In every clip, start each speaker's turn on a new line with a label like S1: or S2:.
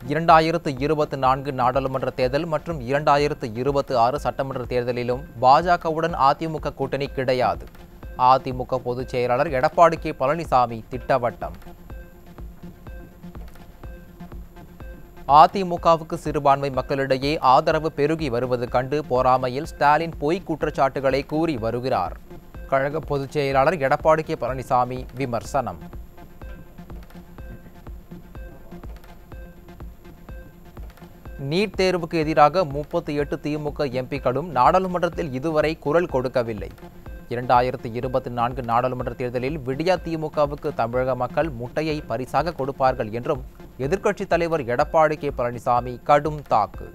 S1: இரண்டாயிரத்து இருபத்தி நான்கு நாடாளுமன்ற தேர்தல் மற்றும் இரண்டாயிரத்து இருபத்தி ஆறு சட்டமன்ற தேர்தலிலும் பாஜகவுடன் அதிமுக கூட்டணி கிடையாது அதிமுக பொதுச் செயலாளர் எடப்பாடி கே பழனிசாமி திட்டவட்டம் அதிமுகவுக்கு சிறுபான்மை மக்களிடையே ஆதரவு பெருகி வருவது கண்டு போராமையில் ஸ்டாலின் பொய் குற்றச்சாட்டுகளை கூறி வருகிறார் கழக பொதுச் செயலாளர் எடப்பாடி கே பழனிசாமி விமர்சனம் நீட் தேர்வுக்கு எதிராக முப்பத்தி எட்டு திமுக எம்பிக்களும் நாடாளுமன்றத்தில் இதுவரை குரல் கொடுக்கவில்லை இரண்டாயிரத்தி இருபத்தி நான்கு நாடாளுமன்ற தேர்தலில் விடியா திமுகவுக்கு தமிழக மக்கள் முட்டையை பரிசாக கொடுப்பார்கள் என்றும் எதிர்க்கட்சித் தலைவர் எடப்பாடி கே பழனிசாமி கடும் தாக்கு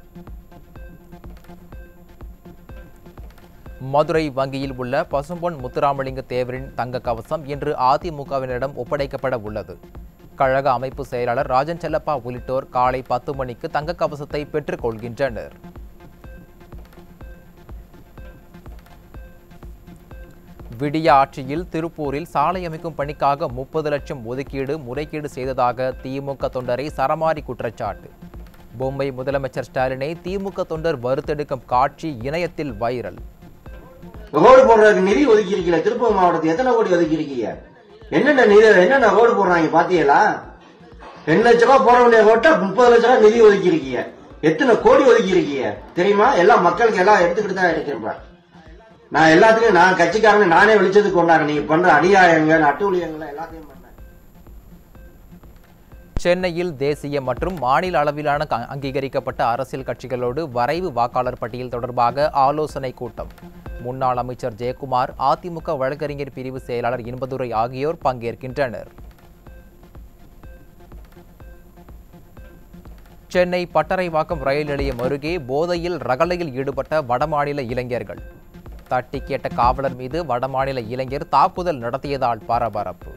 S1: மதுரை வங்கியில் உள்ள பசும்பொன் முத்துராமலிங்க தேவரின் தங்க கவசம் இன்று அதிமுகவினரிடம் ஒப்படைக்கப்பட உள்ளது கழக அமைப்பு செயலாளர் ராஜன் செல்லப்பா உள்ளிட்டோர் காலை பத்து மணிக்கு தங்க கவசத்தை பெற்றுக் கொள்கின்றனர் விடிய ஆட்சியில் திருப்பூரில் சாலை அமைக்கும் பணிக்காக முப்பது லட்சம் ஒதுக்கீடு முறைகேடு செய்ததாக திமுக தொண்டரை சரமாரி குற்றச்சாட்டு பொம்மை முதலமைச்சர் ஸ்டாலினை திமுக தொண்டர் வறுத்தெடுக்கும் காட்சி இணையத்தில் வைரல்
S2: ரோடு போடுறதுக்கு நிதி ஒதுக்கி இருக்கீங்க திருப்பூர் மாவட்டத்துக்கு எத்தனை கோடி ஒதுக்கி இருக்கீங்க என்னென்ன நிதி என்னென்ன ரோடு போடுறாங்க பாத்தீங்களா ரெண்டு லட்ச ரூபாய் போட வேண்டிய ரோட்டை முப்பது லட்ச ரூபாய் நிதி ஒதுக்கி இருக்கீங்க எத்தனை கோடி ஒதுக்கி இருக்கீங்க தெரியுமா எல்லாம் மக்களுக்கு எல்லாம் எடுத்துக்கிட்டு தான் எடுக்கிறேன் நான் எல்லாத்துக்கும் நான் கட்சிக்காரங்க நானே வெளிச்சத்துக்கு கொண்டாங்க நீங்க பண்ற அநியாயங்கள் அட்டூழியங்களை எல்லாத்தையும் பண்ணேன்
S1: சென்னையில் தேசிய மற்றும் மாநில அளவிலான க- அங்கீகரிக்கப்பட்ட அரசியல் கட்சிகளோடு வரைவு வாக்காளர் பட்டியல் தொடர்பாக ஆலோசனை கூட்டம் முன்னாள் அமைச்சர் ஜெயக்குமார் அதிமுக வழக்கறிஞர் பிரிவு செயலாளர் இன்பதுரை ஆகியோர் பங்கேற்கின்றனர் சென்னை பட்டறைவாக்கம் ரயில் நிலையம் அருகே போதையில் ரகளையில் ஈடுபட்ட வடமாநில இளைஞர்கள் தட்டி கேட்ட காவலர் மீது வடமாநில இளைஞர் தாக்குதல் நடத்தியதால் பரபரப்பு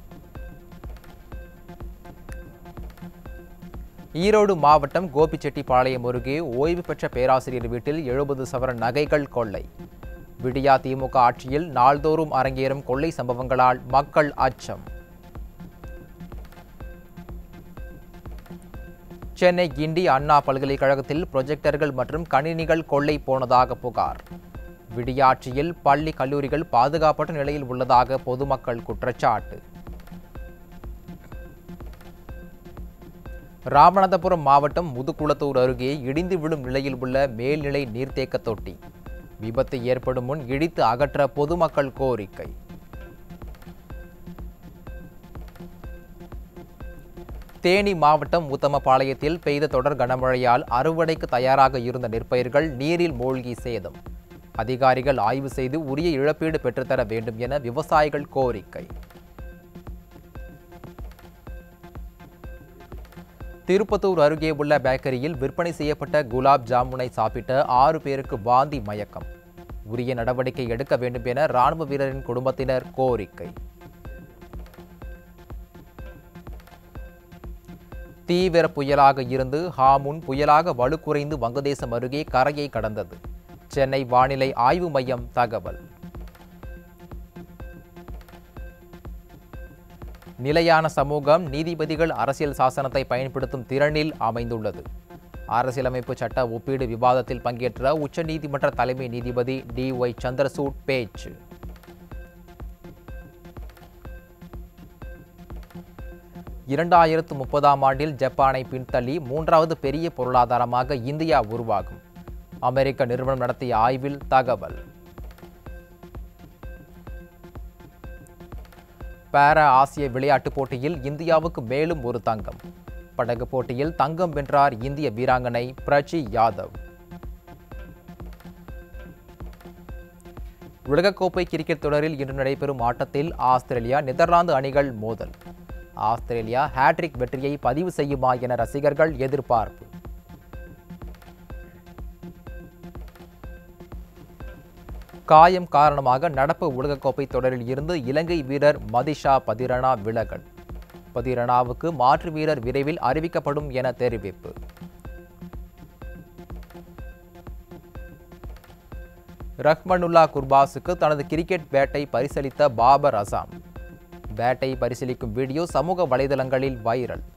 S1: ஈரோடு மாவட்டம் கோபிச்செட்டிப்பாளையம் அருகே ஓய்வு பெற்ற பேராசிரியர் வீட்டில் எழுபது சவரன் நகைகள் கொள்ளை விடியா திமுக ஆட்சியில் நாள்தோறும் அரங்கேறும் கொள்ளை சம்பவங்களால் மக்கள் அச்சம் சென்னை கிண்டி அண்ணா பல்கலைக்கழகத்தில் ப்ரொஜெக்டர்கள் மற்றும் கணினிகள் கொள்ளை போனதாக புகார் விடியாட்சியில் பள்ளி கல்லூரிகள் பாதுகாப்பற்ற நிலையில் உள்ளதாக பொதுமக்கள் குற்றச்சாட்டு ராமநாதபுரம் மாவட்டம் முதுகுளத்தூர் அருகே இடிந்து விழும் நிலையில் உள்ள மேல்நிலை நீர்த்தேக்க தொட்டி விபத்து ஏற்படும் முன் இடித்து அகற்ற பொதுமக்கள் கோரிக்கை தேனி மாவட்டம் உத்தமபாளையத்தில் பெய்த தொடர் கனமழையால் அறுவடைக்கு தயாராக இருந்த நெற்பயிர்கள் நீரில் மூழ்கி சேதம் அதிகாரிகள் ஆய்வு செய்து உரிய இழப்பீடு பெற்றுத்தர வேண்டும் என விவசாயிகள் கோரிக்கை திருப்பத்தூர் அருகே உள்ள பேக்கரியில் விற்பனை செய்யப்பட்ட குலாப் ஜாமுனை சாப்பிட்ட ஆறு பேருக்கு வாந்தி மயக்கம் உரிய நடவடிக்கை எடுக்க வேண்டும் என ராணுவ வீரரின் குடும்பத்தினர் கோரிக்கை தீவிர புயலாக இருந்து ஹாமுன் புயலாக வலுக்குறைந்து வங்கதேசம் அருகே கரையை கடந்தது சென்னை வானிலை ஆய்வு மையம் தகவல் நிலையான சமூகம் நீதிபதிகள் அரசியல் சாசனத்தை பயன்படுத்தும் திறனில் அமைந்துள்ளது அரசியலமைப்பு சட்ட ஒப்பீடு விவாதத்தில் பங்கேற்ற உச்சநீதிமன்ற தலைமை நீதிபதி டி ஒய் சந்திரசூட் பேச்சு இரண்டாயிரத்து முப்பதாம் ஆண்டில் ஜப்பானை பின்தள்ளி மூன்றாவது பெரிய பொருளாதாரமாக இந்தியா உருவாகும் அமெரிக்க நிறுவனம் நடத்திய ஆய்வில் தகவல் பாரா ஆசிய விளையாட்டுப் போட்டியில் இந்தியாவுக்கு மேலும் ஒரு தங்கம் படகு போட்டியில் தங்கம் வென்றார் இந்திய வீராங்கனை பிரச்சி யாதவ் உலகக்கோப்பை கிரிக்கெட் தொடரில் இன்று நடைபெறும் ஆட்டத்தில் ஆஸ்திரேலியா நெதர்லாந்து அணிகள் மோதல் ஆஸ்திரேலியா ஹேட்ரிக் வெற்றியை பதிவு செய்யுமா என ரசிகர்கள் எதிர்பார்ப்பு காயம் காரணமாக நடப்பு உலகக்கோப்பை தொடரில் இருந்து இலங்கை வீரர் மதிஷா பதிரணா விலகல் பதிரணாவுக்கு மாற்று வீரர் விரைவில் அறிவிக்கப்படும் என தெரிவிப்பு ரஹ்மனுல்லா குர்பாஸுக்கு தனது கிரிக்கெட் பேட்டை பரிசளித்த பாபர் அசாம் பேட்டை பரிசீலிக்கும் வீடியோ சமூக வலைதளங்களில் வைரல்